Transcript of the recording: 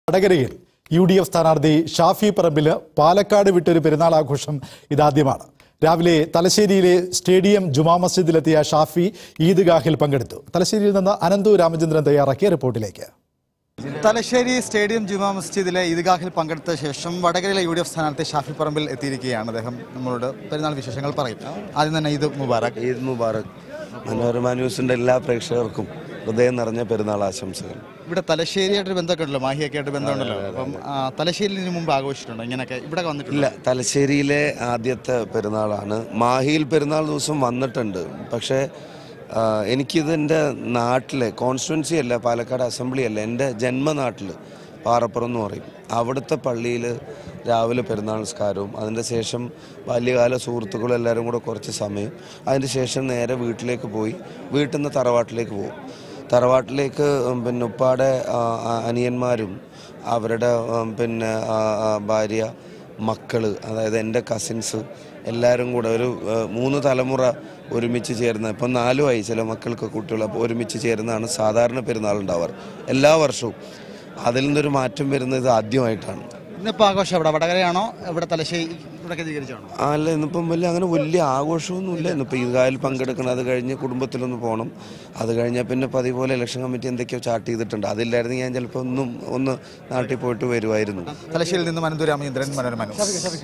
വടകരയിൽ U D F സ്ഥാനാർത്ഥി ഷാഫി പറമ്പിൽ പാലക്കാട് വിട്ടൊരു പെരുന്നാൾ ആഘോഷം ഇതാദ്യമാണ് രാവിലെ തലശ്ശേരിയിലെ സ്റ്റേഡിയം ജുമാ മസ്ജിദിലെത്തിയ ഷാഫി ഈദ്ഗാഹിൽ പങ്കെടുത്തു തലശ്ശേരിയിൽ നിന്ന് അനന്തു രാമചന്ദ്രൻ തയ്യാറാക്കിയ റിപ്പോർട്ടിലേക്ക് തലശ്ശേരി സ്റ്റേഡിയം ജുമാ മസ്ജിദിലെ ഈദ്ഗാഹിൽ പങ്കെടുത്ത ശേഷം വടകരയിലെ യു ഡി എഫ് സ്ഥാനാർത്ഥി ഷാഫി പറമ്പിൽ എത്തിയിരിക്കുകയാണ് അദ്ദേഹം നമ്മളോട് പെരുന്നാൾ വിശേഷങ്ങൾ പറയും ആദ്യം തന്നെ ഈദ് മുബാറക് ഈദ് മുബാറക് മനോരമ ന്യൂസിന്റെ എല്ലാ പ്രേക്ഷകർക്കും ഹൃദയം നിറഞ്ഞ പെരുന്നാൾ ആശംസകൾ ഇവിടെ തലശ്ശേരിയായിട്ടൊരു ബന്ധമൊക്കെ ഉണ്ടല്ലോ മാഹിയൊക്കെ ആയിട്ട് ബന്ധമുണ്ടല്ലോ അപ്പം ആ, തലശ്ശേരിയിൽ ഇതിനു മുമ്പ് ആഘോഷിച്ചിട്ടുണ്ടോ ഇങ്ങനെയൊക്കെ ഇവിടെ വന്നിട്ടില്ല ഇല്ല തലശ്ശേരിയിലെ ആദ്യത്തെ പെരുന്നാളാണ് മാഹിയിൽ പെരുന്നാൾ ദിവസം വന്നിട്ടുണ്ട് പക്ഷേ ആ, എനിക്കിത് എൻ്റെ നാട്ടിലെ കോൺസ്റ്റിറ്റ്വൻസി അല്ല പാലക്കാട് അസംബ്ലി അല്ല എൻ്റെ ജന്മനാട്ടിൽ പാറപ്പുറം എന്ന് പറയും അവിടുത്തെ പള്ളിയിൽ രാവിലെ പെരുന്നാൾ നിസ്കാരവും അതിൻ്റെ ശേഷം ബാല്യകാല സുഹൃത്തുക്കളും എല്ലാവരും കൂടെ കുറച്ച് സമയം അതിൻ്റെ ശേഷം നേരെ വീട്ടിലേക്ക് പോയി വീട്ടിൽ നിന്ന് തറവാട്ടിലേക്ക് പോകും തറവാട്ടിലേക്ക് ഉം, പിന്നെ ഉപ്പാടെ ആ, ആ, അനിയന്മാരും അവരുടെ ഉം, പിന്നെ ആ, ആ, ഭാര്യ മക്കള് അതായത് എൻ്റെ കസിൻസ് എല്ലാവരും കൂടെ ഒരു ആ, മൂന്ന് തലമുറ ഒരുമിച്ച് ചേർന്ന് ഇപ്പം നാലുമായി ചില മക്കൾക്ക് കുട്ടികൾ അപ്പോൾ ഒരുമിച്ച് ചേരുന്നതാണ് സാധാരണ പെരുന്നാൾ ഉണ്ടാവാറ് എല്ലാ വർഷവും അതിൽ നിന്നൊരു മാറ്റം വരുന്നത് ഇത് ആദ്യമായിട്ടാണ് ഇന്നിപ്പോൾ ആഘോഷം എവിടെ വടകരയാണോ ഇവിടെ തലശ്ശേരി ഇവിടെ കേന്ദ്രീകരിച്ചാണോ അല്ല ഇന്നിപ്പം വലിയ അങ്ങനെ വലിയ ആഘോഷമൊന്നുമില്ല ഇന്നിപ്പോൾ ഈദ്ഗാഹിൽ പങ്കെടുക്കണം അത് കഴിഞ്ഞ് കുടുംബത്തിലൊന്ന് പോകണം അത് കഴിഞ്ഞാൽ പിന്നെ പതിവ് പോലെ ഇലക്ഷൻ കമ്മിറ്റി എന്തൊക്കെയോ ചാർട്ട് ചെയ്തിട്ടുണ്ട് അതില്ലായിരുന്നു ഞാൻ ചിലപ്പോൾ ഒന്നും ഒന്ന് നാട്ടിൽ പോയിട്ട് വരുമായിരുന്നു തലശ്ശേരിയിൽ നിന്നും അനന്തു രാമചന്ദ്രൻ മനോരമ ന്യൂസ്